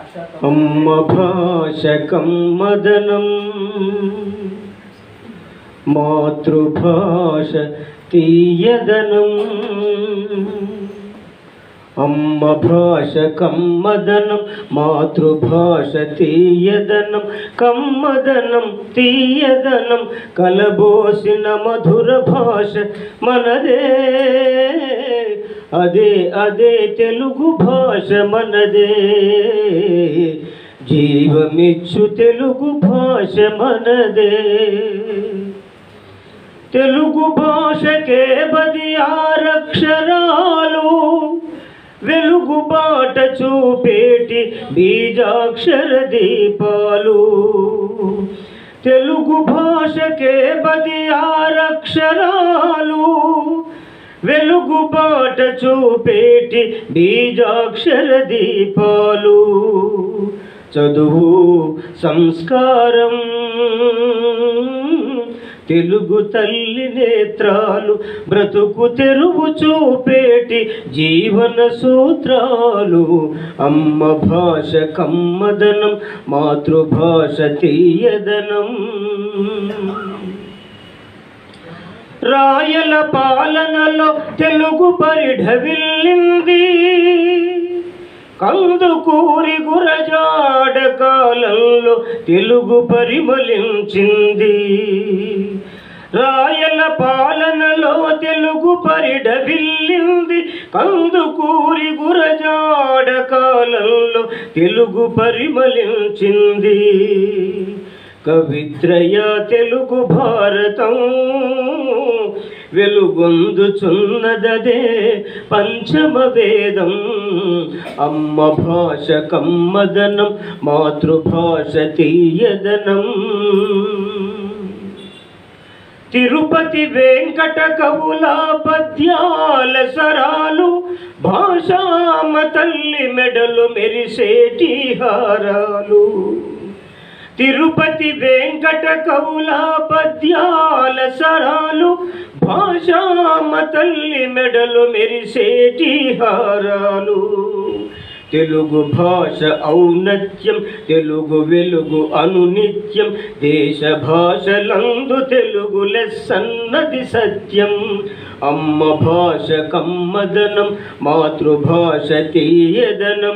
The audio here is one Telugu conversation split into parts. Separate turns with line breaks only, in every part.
అమ్మ భాష కమ్మదనం మాతృభాష తీయదనం అమ్మ భాష కమ్మదనం మాతృభాష తీయదనం కమ్మదనం తీయదనం కలబోసిన మధుర భాష మనదే అదే అదే తెలుగు భాష మనదే జీవమిచ్చు తెలుగు భాష మనదే తెలుగు భాషకే బది ఆరక్షరాలు వెలుగు బాట చూపేటి బీజాక్షర దీపాలు తెలుగు భాషకే బది ఆరక్షరాలు వెలుగు బాట చూపేటి బీజాక్షర దీపాలు చదువు సంస్కారం తెలుగు తల్లి నేత్రాలు బ్రతుకు తెరువు చూపేటి జీవన సూత్రాలు అమ్మ భాష కమ్మదనం మాతృభాష తీయదనం రాయల పాలనలో తెలుగు పరిఢవిల్లింది కందుకూరి గురజాడ కాలంలో తెలుగు పరిమళించింది రాయల పాలనలో తెలుగు పరిడవిల్లింది కందుకూరి గురజాడ కాలంలో తెలుగు పరిమళించింది కవిత్రయ తెలుగు భారతం వెలుగొందుచున్నదదే పంచమ వేదం అమ్మ భాష కమ్మదనం మాతృభాష తీయదనం తిరుపతి వెంకట కవుల పద్యాల సరాలు భాషామ తల్లి మెడలు మెరిసేటి హారాలు తిరుపతి వెంకట కవుల పద్యాల సరాలు భాషామ తల్లి మెడలు మెరిసేటి హారాలు తెలుగు భాష ఔన్నత్యం తెలుగు వెలుగు అనునిత్యం దేశ భాషలందు తెలుగు లెస్సన్నది సత్యం అమ్మ భాష కమ్మదనం మాతృభాష తీయదనం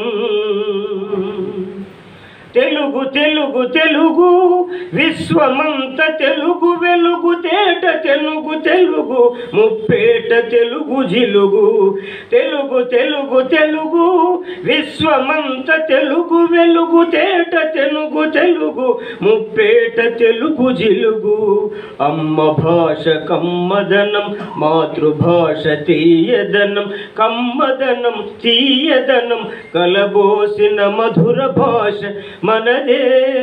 తెలుగు తెలుగు తెలుగు విశ్వమంత తెలుగు వెలుగు తేట తెలుగు తెలుగు ముప్పేట తెలుగు జిలుగు తెలుగు తెలుగు తెలుగు విశ్వమంత తెలుగు వెలుగు తేట తెలుగు తెలుగు ముప్పేట తెలుగు జిలుగు అమ్మ భాష కమ్మదనం మాతృభాష తీయదనం కమ్మదనం తీయదనం కలబోసిన మధుర భాష మనదే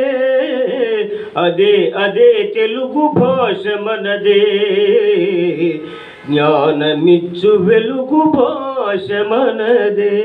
అదే అదే తెలుగు భాష మనదే జ్ఞానమిచ్చు వెలుగు భాష మనదే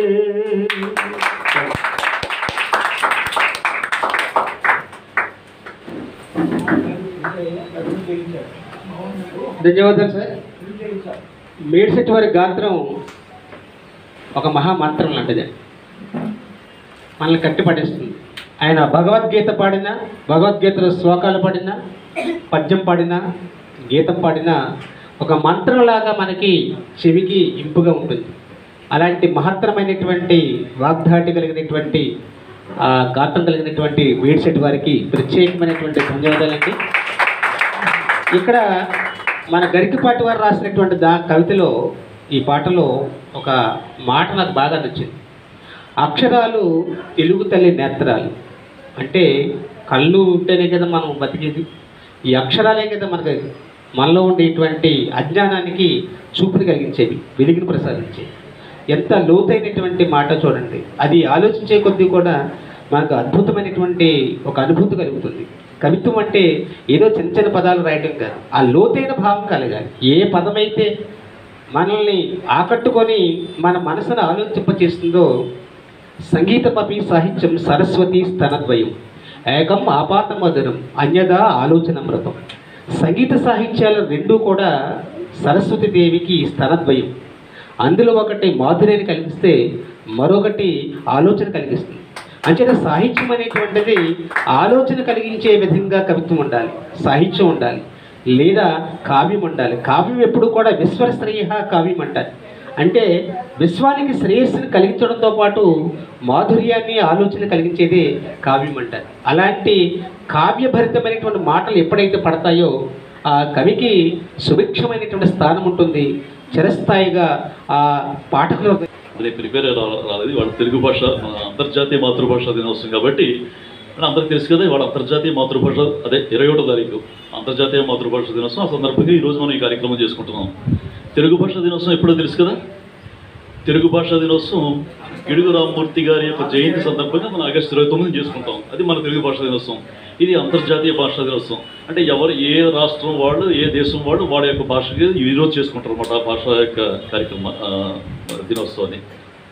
ధన్యవాదాలు సార్ మేడ్సెట్ వారి గాత్రం ఒక మహామంత్రం లాంటిది మనల్ని కట్టిపడేస్తుంది ఆయన భగవద్గీత పాడినా భగవద్గీతలో శ్లోకాలు పాడినా పద్యం పాడినా గీతం పాడినా ఒక మంత్రంలాగా మనకి చెవికి ఇంపుగా ఉంటుంది అలాంటి మహత్తరమైనటువంటి వాగ్దాటి కలిగినటువంటి ఆ గాత్రం కలిగినటువంటి వేడిసెట్ వారికి ప్రత్యేకమైనటువంటి ధన్యవాదాలండి ఇక్కడ మన గరికపాటి వారు రాసినటువంటి దా కవితలో ఈ పాటలో ఒక మాట నాకు బాగా నచ్చింది అక్షరాలు తెలుగు తల్లి నేత్రాలు అంటే కళ్ళు ఉంటేనే కదా మనం బతికేది ఈ అక్షరాలే కదా మనకు మనలో ఉండేటువంటి అజ్ఞానానికి చూపుని కలిగించేవి వెలుగును ప్రసాదించేవి ఎంత లోతైనటువంటి మాట చూడండి అది ఆలోచించే కొద్దీ కూడా మనకు అద్భుతమైనటువంటి ఒక అనుభూతి కలుగుతుంది కవిత్వం అంటే ఏదో చిన్న చిన్న పదాలు రాయటం కాదు ఆ లోతైన భావం కలగాలి ఏ పదమైతే మనల్ని ఆకట్టుకొని మన మనసును ఆలోచింపచేస్తుందో సంగీతమపి సాహిత్యం సరస్వతి స్తనద్వయం ఏకం ఆపాత మధురం అన్యదా ఆలోచన మృతం సంగీత సాహిత్యాలు రెండూ కూడా సరస్వతి దేవికి స్తనద్వయం అందులో ఒకటి మాధుర్యాన్ని కలిగిస్తే మరొకటి ఆలోచన కలిగిస్తుంది అంచేత సాహిత్యం అనేటువంటిది ఆలోచన కలిగించే విధంగా కవిత్వం ఉండాలి సాహిత్యం ఉండాలి లేదా కావ్యం ఉండాలి కావ్యం ఎప్పుడు కూడా విశ్వశ్రేయ కావ్యం అంటారు అంటే విశ్వానికి శ్రేయస్సును కలిగించడంతో పాటు మాధుర్యాన్ని ఆలోచన కలిగించేదే కావ్యం అంటారు అలాంటి కావ్యభరితమైనటువంటి మాటలు ఎప్పుడైతే పడతాయో ఆ కవికి సుభిక్షమైనటువంటి స్థానం ఉంటుంది చిరస్థాయిగా ఆ పాఠకులు
రేపు ప్రిపేర్ రాలేదు వాళ్ళ తెలుగు భాష మన అంతర్జాతీయ మాతృభాష దినోత్సవం కాబట్టి మన అందరికి తెలుసు కదా వాళ్ళ అంతర్జాతీయ మాతృభాష అదే ఇరవై ఒకటో తారీఖు అంతర్జాతీయ మాతృభాష దినోత్సవం ఆ సందర్భంగా ఈ రోజు మనం ఈ కార్యక్రమం చేసుకుంటున్నాం తెలుగు భాష దినోత్సవం ఎప్పుడో తెలుసు కదా తెలుగు భాషా దినోత్సవం గిడుగు రామ్మూర్తి గారి యొక్క జయంతి సందర్భంగా మనం ఆగస్టు ఇరవై తొమ్మిది చేసుకుంటాం అది మన తెలుగు భాషా దినోత్సవం ఇది అంతర్జాతీయ భాషా దినోత్సవం అంటే ఎవరు ఏ రాష్ట్రం వాళ్ళు ఏ దేశం వాళ్ళు వాళ్ళ యొక్క భాషకి ఈ రోజు చేసుకుంటారు అన్నమాట ఆ భాష యొక్క కార్యక్రమ ఆ, దినోత్సవాన్ని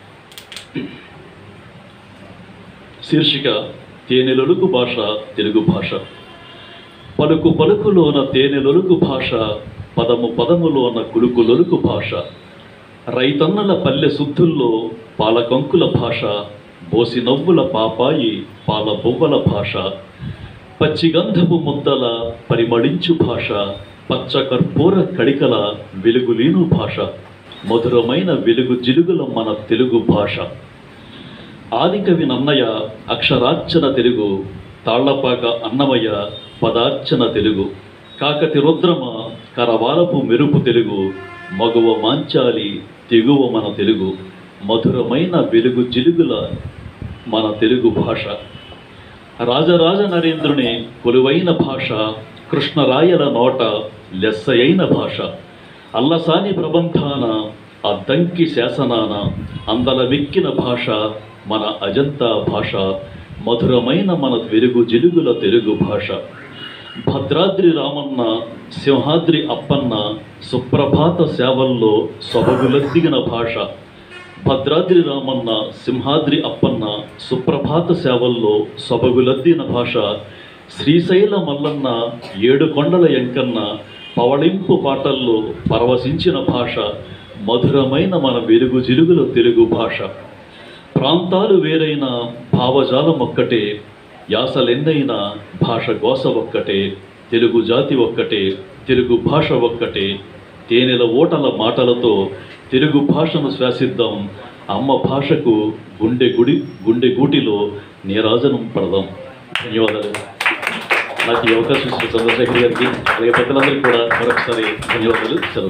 శీర్షిక తేనెలొలుకు భాష తెలుగు భాష పలుకు పలుకులోన తేనెలొలుకు భాష పదము పదములోన కులుకులొలుకు భాష రైతన్నల పల్లె శుద్ధుల్లో పాలకంకుల భాష బోసి నవ్వుల పాపాయి పాల బొవ్వల భాష పచ్చిగంధపు ముద్దల పరిమళించు భాష పచ్చ కర్పూర కడికల వెలుగులీను భాష మధురమైన వెలుగు జిలుగుల మన తెలుగు భాష ఆదికవి నన్నయ అక్షరార్చన తెలుగు తాళ్లపాక అన్నమయ్య పదార్చన తెలుగు కాకతి రుద్రమ కరవాలపు మెరుపు తెలుగు మగువ మాంచాలి తెగువ మన తెలుగు మధురమైన వెలుగు జిలుగుల మన తెలుగు భాష రాజరాజ నరేంద్రుని కొలువైన భాష కృష్ణరాయల నోట లెస్సయైన భాష అల్లసాని ప్రబంధాన అద్దంకి శాసనాన అందల వెక్కిన భాష మన అజంతా భాష మధురమైన మన వెలుగు జిలుగుల తెలుగు భాష భద్రాద్రి రామన్న సింహాద్రి అప్పన్న సుప్రభాత సేవల్లో సొబగులెత్తిగిన భాష భద్రాద్రి రామన్న సింహాద్రి అప్పన్న సుప్రభాత సేవల్లో సొబగులద్దిన భాష శ్రీశైల మల్లన్న ఏడు కొండల ఎంకన్న పవళింపు పాటల్లో పరవశించిన భాష మధురమైన మన వెలుగు జిలుగుల తెలుగు భాష ప్రాంతాలు వేరైన భావజాలం ఒక్కటే యాసలెన్నైనా భాష గోస ఒక్కటే తెలుగు జాతి ఒక్కటే తెలుగు భాష ఒక్కటే తేనెల ఓటల మాటలతో తెలుగు భాషను శ్వాసిద్దాం అమ్మ భాషకు గుండె గుడి గుండె గూటిలో నీరాజనం పడదాం ధన్యవాదాలు నాకు ఈ అవకాశం ఇచ్చిన చంద్రశేఖర్ గారికి అలాగే పెద్దలందరికీ కూడా మరొకసారి ధన్యవాదాలు సెలవు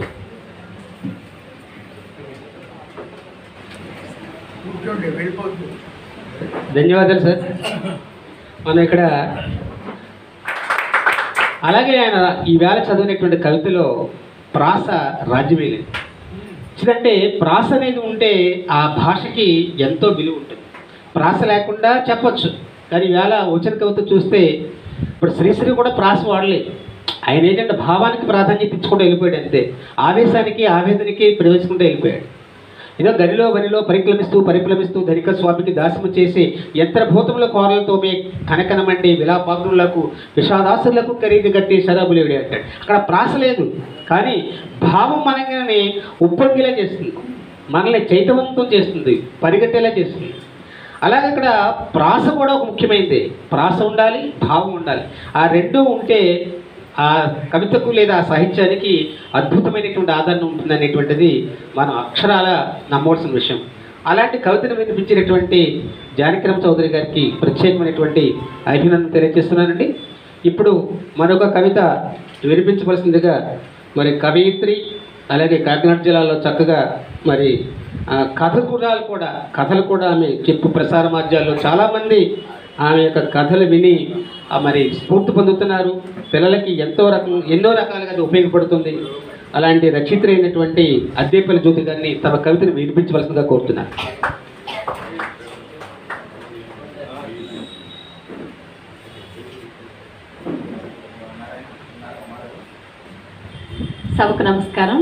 కూర్చోండి వెళ్ళిపోతుంది
ధన్యవాదాలు సార్ మనం ఇక్కడ అలాగే ఆయన ఈవేళ చదివినటువంటి కవితలో ప్రాస రాజ్యమేలేదు ఎందుకంటే ప్రాస అనేది ఉంటే ఆ భాషకి ఎంతో విలువ ఉంటుంది ప్రాస లేకుండా చెప్పొచ్చు కానీ ఈవేళ వచ్చిన కవిత చూస్తే ఇప్పుడు శ్రీశ్రీ కూడా ప్రాస వాడలేదు ఆయన ఏంటంటే భావానికి ప్రాధాన్యత ఇచ్చుకుంటూ వెళ్ళిపోయాడు అంతే ఆవేశానికి ఆవేదనకి ప్రవేశించుకుంటూ వెళ్ళిపోయాడు ఏదో గనిలో వనిలో పరిక్రమిస్తూ పరిక్రమిస్తూ ధనిక స్వామికి దాసము చేసి యంత్రభూతముల కోరలతో మీ కనకనమండి విలాపాగ్నులకు విషాదాసులకు ఖరీదు కట్టి శరాబులేడి అంటాడు అక్కడ ప్రాస లేదు కానీ భావం మనల్ని ఉప్పొంగిలా చేస్తుంది మనల్ని చైతవంతం చేస్తుంది పరిగెట్టేలా చేస్తుంది అలాగే ఇక్కడ ప్రాస కూడా ఒక ముఖ్యమైనది ప్రాస ఉండాలి భావం ఉండాలి ఆ రెండు ఉంటే ఆ కవితకు లేదా ఆ సాహిత్యానికి అద్భుతమైనటువంటి ఆదరణ ఉంటుంది అనేటువంటిది మనం అక్షరాల నమ్మవలసిన విషయం అలాంటి కవితను వినిపించినటువంటి జానకిరామ్ చౌదరి గారికి ప్రత్యేకమైనటువంటి అభినందన తెలియజేస్తున్నానండి ఇప్పుడు మరొక కవిత వినిపించవలసిందిగా మరి కవయిత్రి అలాగే కాకినాడ జిల్లాలో చక్కగా మరి ఆ, కథ కూడా కూడా కథలు కూడా ఆమె చెప్పు ప్రసార మాధ్యాల్లో చాలామంది ఆమె యొక్క కథలు విని ఆ, మరి స్ఫూర్తి పొందుతున్నారు పిల్లలకి ఎంతో రకం ఎన్నో రకాలుగా అది ఉపయోగపడుతుంది అలాంటి రచయిత్రి అయినటువంటి అద్దేపల్లి జ్యోతి గారిని తమ కవితను వినిపించవలసిందిగా కోరుతున్నాను
సభకు నమస్కారం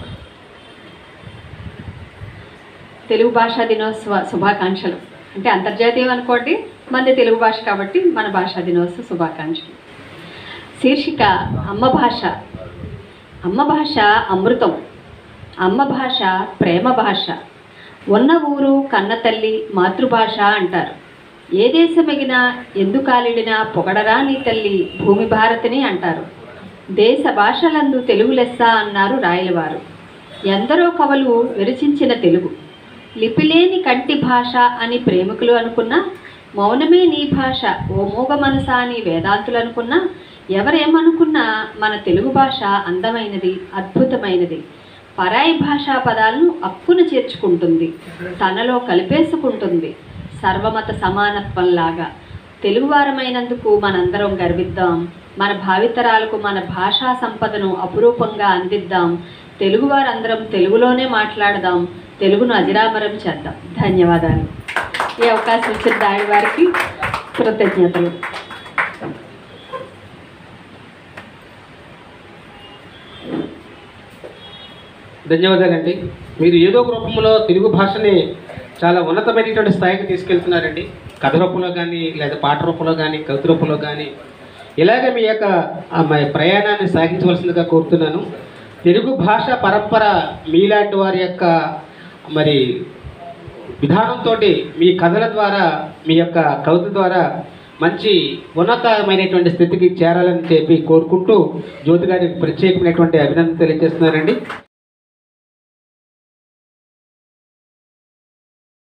తెలుగు భాషా దినోత్సవ శుభాకాంక్షలు అంటే అంతర్జాతీయం అనుకోండి మనది తెలుగు భాష కాబట్టి మన భాషా దినోత్సవ శుభాకాంక్షలు శీర్షిక అమ్మ భాష అమ్మ భాష అమృతం అమ్మ భాష ప్రేమ భాష ఉన్న ఊరు కన్న తల్లి మాతృభాష అంటారు ఏ దేశమెగినా ఎందుకాలిడినా పొగడరా నీ తల్లి భూమి భారతిని అంటారు దేశ భాషలందు తెలుగు లెస్స అన్నారు రాయలవారు ఎందరో కవులు విరచించిన తెలుగు లిపిలేని కంటి భాష అని ప్రేమికులు అనుకున్నా మౌనమే నీ భాష ఓ మూగ మనస అని వేదాంతులు అనుకున్నా ఎవరేమనుకున్నా మన తెలుగు భాష అందమైనది అద్భుతమైనది పరాయి భాషా పదాలను అక్కున చేర్చుకుంటుంది తనలో కలిపేసుకుంటుంది సర్వమత సమానత్వంలాగా తెలుగువారమైనందుకు మనందరం గర్విద్దాం మన భావితరాలకు మన భాషా సంపదను అపురూపంగా అందిద్దాం తెలుగువారందరం తెలుగులోనే మాట్లాడదాం తెలుగును అజిరామరం చేద్దాం ధన్యవాదాలు ఈ అవకాశం ఇచ్చిన దాడి వారికి కృతజ్ఞతలు
ధన్యవాదాలండి మీరు ఏదో ఒక రూపంలో తెలుగు భాషని చాలా ఉన్నతమైనటువంటి స్థాయికి తీసుకెళ్తున్నారండి కథ రూపంలో కానీ లేదా పాట రూపంలో కానీ కవిత రూపంలో కానీ ఇలాగే మీ యొక్క ఆ, మీ ప్రయాణాన్ని సాగించవలసిందిగా కోరుతున్నాను తెలుగు భాష పరంపర మీలాంటి వారి యొక్క మరి విధానంతో మీ కథల ద్వారా మీ యొక్క కవిత ద్వారా మంచి ఉన్నతమైనటువంటి స్థితికి చేరాలని చెప్పి కోరుకుంటూ జ్యోతి గారికి ప్రత్యేకమైనటువంటి అభినందన తెలియజేస్తున్నారండి